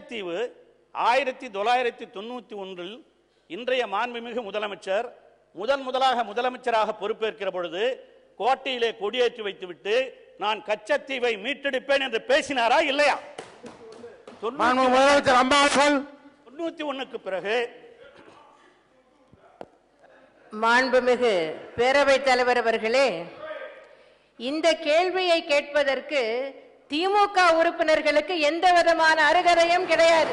கச்சத்தீவு ஆயிரத்தி தொள்ளாயிரத்தி தொண்ணூற்றி ஒன்றில் இன்றைய மாண்புமிகு முதலமைச்சர் முதன் முதலாக முதலமைச்சராக பொறுப்பேற்கிற பொழுது கோட்டையிலே கொடியேற்றி வைத்துவிட்டு நான் கச்சத்தீவை மீட்டெடுப்பேன் என்று பேசினாரா இல்லையா மாண்பு முதலமைச்சர் அம்மா அவர்கள் தொண்ணூத்தி ஒண்ணுக்கு பிறகு மாண்புமிகு பேரவைத் தலைவர் அவர்களே இந்த கேள்வியை கேட்பதற்கு திமுக உறுப்பினர்களுக்கு எந்த விதமான அருகதையும் கிடையாது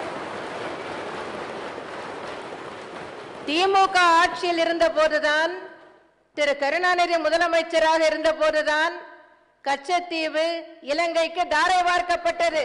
திமுக ஆட்சியில் இருந்த போதுதான் திரு கருணாநிதி முதலமைச்சராக இருந்த போதுதான் கச்சத்தீவு இலங்கைக்கு தாரை வார்க்கப்பட்டது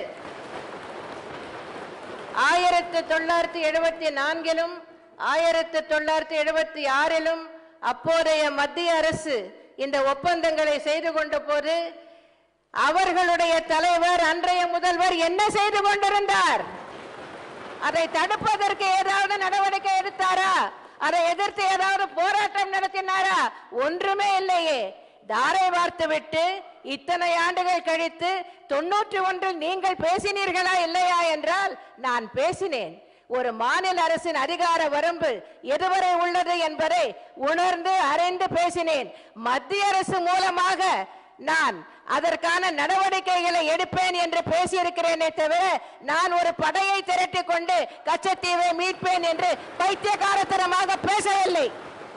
ஆயிரத்து தொள்ளாயிரத்தி எழுபத்தி நான்கிலும் ஆயிரத்து தொள்ளாயிரத்தி எழுபத்தி ஆறிலும் அப்போதைய மத்திய அரசு இந்த ஒப்பந்தங்களை செய்து கொண்ட போது அவர்களுடைய தலைவர் அன்றைய முதல்வர் என்ன செய்து கொண்டிருந்தார் அதை தடுப்பதற்கு ஏதாவது நடவடிக்கை எடுத்தாரா அதை எதிர்த்து ஏதாவது போராட்டம் நடத்தினாரா ஒன்றுமே இல்லையே தாரை வார்த்து விட்டு இத்தனை ஆண்டுகள் கழித்து தொண்ணூற்றி ஒன்றில் நீங்கள் பேசினீர்களா இல்லையா என்றால் நான் பேசினேன் ஒரு மாநில அரசின் அதிகார வரம்பு எதுவரை உள்ளது என்பதை உணர்ந்து அறிந்து பேசினேன் மத்திய அரசு மூலமாக நான் அதற்கான நடவடிக்கைகளை எடுப்பேன் என்று பேசியிருக்கிறேனே தவிர நான் ஒரு படையை திரட்டிக் கொண்டு கச்சத்தீவை மீட்பேன் என்று பைத்தியகாரத்தனமாக பேசவில்லை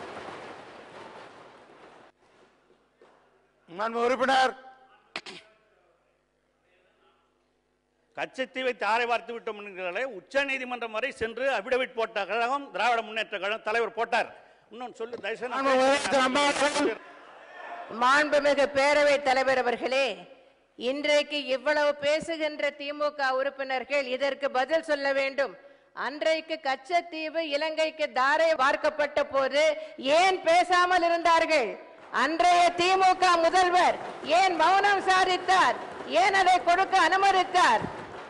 மாண்பு உறுப்பினர் கச்சத்தீவை தாரை வார்த்து விட்டோம் என்கிறாலே உச்ச நீதிமன்றம் வரை சென்று அபிடவிட் போட்ட கழகம் திராவிட முன்னேற்ற கழகம் தலைவர் போட்டார் இன்னும் சொல்லு தயவுசெய்து நான் மாண்பு முதலமைச்சர் அம்மா அவர்கள் மாண்புமிகு பேரவைத் தலைவர் அவர்களே இன்றைக்கு இவ்வளவு பேசுகின்ற திமுக உறுப்பினர்கள் இதற்கு பதில் சொல்ல வேண்டும் அன்றைக்கு கச்சத்தீவு இலங்கைக்கு தாரை வார்க்கப்பட்ட போது ஏன் பேசாமல் இருந்தார்கள் அன்றைய திமுக முதல்வர் ஏன் மௌனம் சாதித்தார் ஏன் அதை கொடுக்க அனுமதித்தார்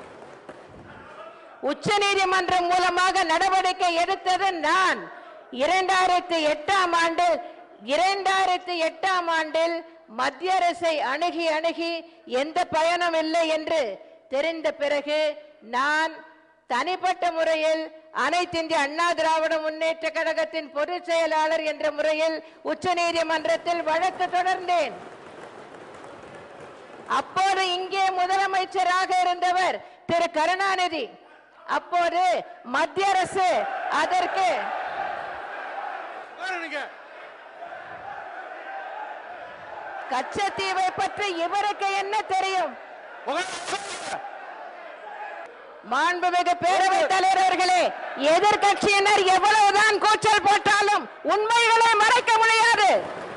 உச்ச நீதிமன்றம் மூலமாக நடவடிக்கை எடுத்தது நான் இரண்டாயிரத்தி எட்டாம் ஆண்டில் இரண்டாயிரத்தி எட்டாம் ஆண்டில் மத்திய அரசை அணுகி அணுகி எந்த பயனும் இல்லை என்று தெரிந்த பிறகு நான் தனிப்பட்ட முறையில் அனைத்து இந்திய அண்ணா திராவிட முன்னேற்ற கழகத்தின் பொதுச் செயலாளர் என்ற முறையில் உச்ச நீதிமன்றத்தில் வழக்கு தொடர்ந்தேன் அப்போது இங்கே முதலமைச்சராக இருந்தவர் திரு கருணாநிதி அப்போது மத்திய அரசு அதற்கு பாருங்க. கச்சத்தீவை பற்றி இவருக்கு என்ன தெரியும் உங்க- மாண்புமிகு பேரவைத் தலைவர்களே எதிர்கட்சியினர் எவ்வளவுதான் கூச்சல் போட்டாலும் உண்மைகளை மறைக்க முடியாது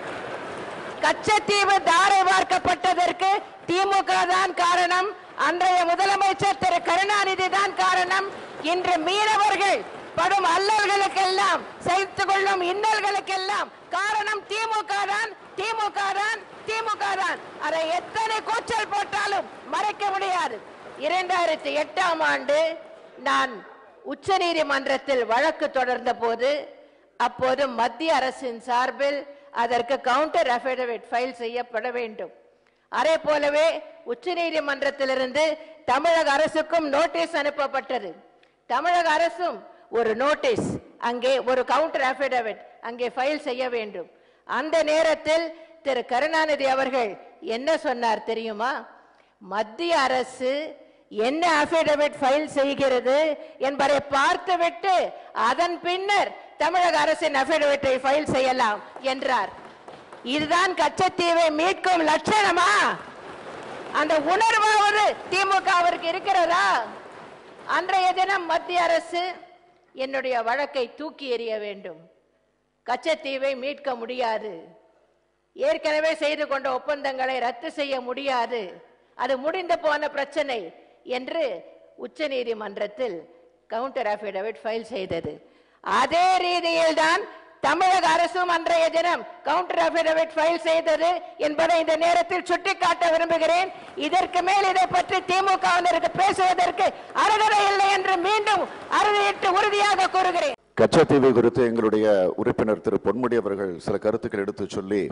கச்சத்தீவு தாரை வார்க்கப்பட்டதற்கு திமுக தான் காரணம் அன்றைய முதலமைச்சர் திரு கருணாநிதி தான் காரணம் இன்று மீனவர்கள் படும் அல்லல்களுக்கெல்லாம் சகித்துக் கொள்ளும் இன்னல்களுக்கெல்லாம் காரணம் திமுக தான் திமுக தான் திமுக தான் அதை எத்தனை கூச்சல் போட்டாலும் மறைக்க முடியாது இரண்டாயிரத்தி எட்டாம் ஆண்டு நான் உச்ச நீதிமன்றத்தில் வழக்கு தொடர்ந்த போது அப்போது மத்திய அரசின் சார்பில் அதற்கு கவுண்டர் அஃபிடவிட் ஃபைல் செய்யப்பட வேண்டும் அதே போலவே உச்சநீதிமன்றத்திலிருந்து தமிழக அரசுக்கும் நோட்டீஸ் அனுப்பப்பட்டது தமிழக அரசும் ஒரு நோட்டீஸ் அங்கே ஒரு கவுண்டர் அஃபிடவிட் அங்கே ஃபைல் செய்ய வேண்டும் அந்த நேரத்தில் திரு கருணாநிதி அவர்கள் என்ன சொன்னார் தெரியுமா மத்திய அரசு என்ன அபிடவிட் ஃபைல் செய்கிறது என்பதை பார்த்துவிட்டு அதன் பின்னர் தமிழக அரசின் அபிடவிட்டை ஃபைல் செய்யலாம் என்றார் இதுதான் கச்சத்தீவை மீட்கும் லட்சணமா அந்த உணர்வாவது திமுகவிற்கு இருக்கிறதா அன்றைய தினம் மத்திய அரசு என்னுடைய வழக்கை தூக்கி எறிய வேண்டும் கச்சத்தீவை மீட்க முடியாது ஏற்கனவே செய்து கொண்ட ஒப்பந்தங்களை ரத்து செய்ய முடியாது அது முடிந்து போன பிரச்சனை என்று உச்சநீதிமன்றத்தில் கவுண்டர் அஃபிடவிட் ஃபைல் செய்தது அதே ரீதியில் தான் தமிழக அரசும் அன்றைய தினம் கவுண்டர் அஃபிடவிட் ஃபைல் செய்தது என்பதை இந்த நேரத்தில் சுட்டிக்காட்ட விரும்புகிறேன் இதற்கு மேல் இதை பற்றி திமுகவினருக்கு பேசுவதற்கு அருகதை இல்லை என்று மீண்டும் அறுதியிட்டு உறுதியாக கூறுகிறேன் கச்சத்தீவு குறித்து எங்களுடைய உறுப்பினர் திரு பொன்முடி அவர்கள் சில கருத்துக்கள் எடுத்துச் சொல்லி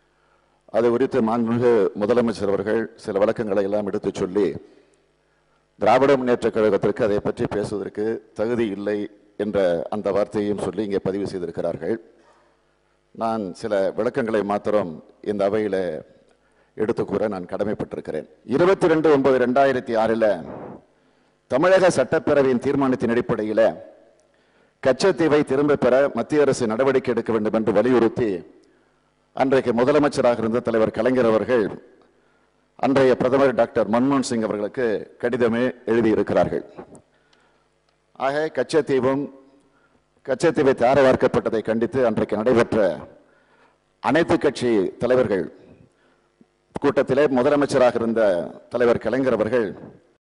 அது குறித்து மாண்புமிகு முதலமைச்சர் அவர்கள் சில விளக்கங்களை எல்லாம் எடுத்துச் சொல்லி திராவிட முன்னேற்ற கழகத்திற்கு அதை பற்றி பேசுவதற்கு தகுதி இல்லை என்ற அந்த வார்த்தையையும் சொல்லி இங்கே பதிவு செய்திருக்கிறார்கள் நான் சில விளக்கங்களை மாத்திரம் இந்த அவையில எடுத்து கூற நான் கடமைப்பட்டிருக்கிறேன் இருபத்தி ரெண்டு ஒன்பது ரெண்டாயிரத்தி ஆறில் தமிழக சட்டப்பேரவையின் தீர்மானத்தின் அடிப்படையில் கச்சத்தீவை திரும்ப பெற மத்திய அரசு நடவடிக்கை எடுக்க வேண்டும் என்று வலியுறுத்தி அன்றைக்கு முதலமைச்சராக இருந்த தலைவர் கலைஞர் அவர்கள் அன்றைய பிரதமர் டாக்டர் மன்மோகன் சிங் அவர்களுக்கு கடிதமே எழுதியிருக்கிறார்கள் ஆக கச்சத்தீவும் கச்சத்தீவை தார வார்க்கப்பட்டதை கண்டித்து அன்றைக்கு நடைபெற்ற அனைத்து கட்சி தலைவர்கள் கூட்டத்திலே முதலமைச்சராக இருந்த தலைவர் கலைஞர் அவர்கள்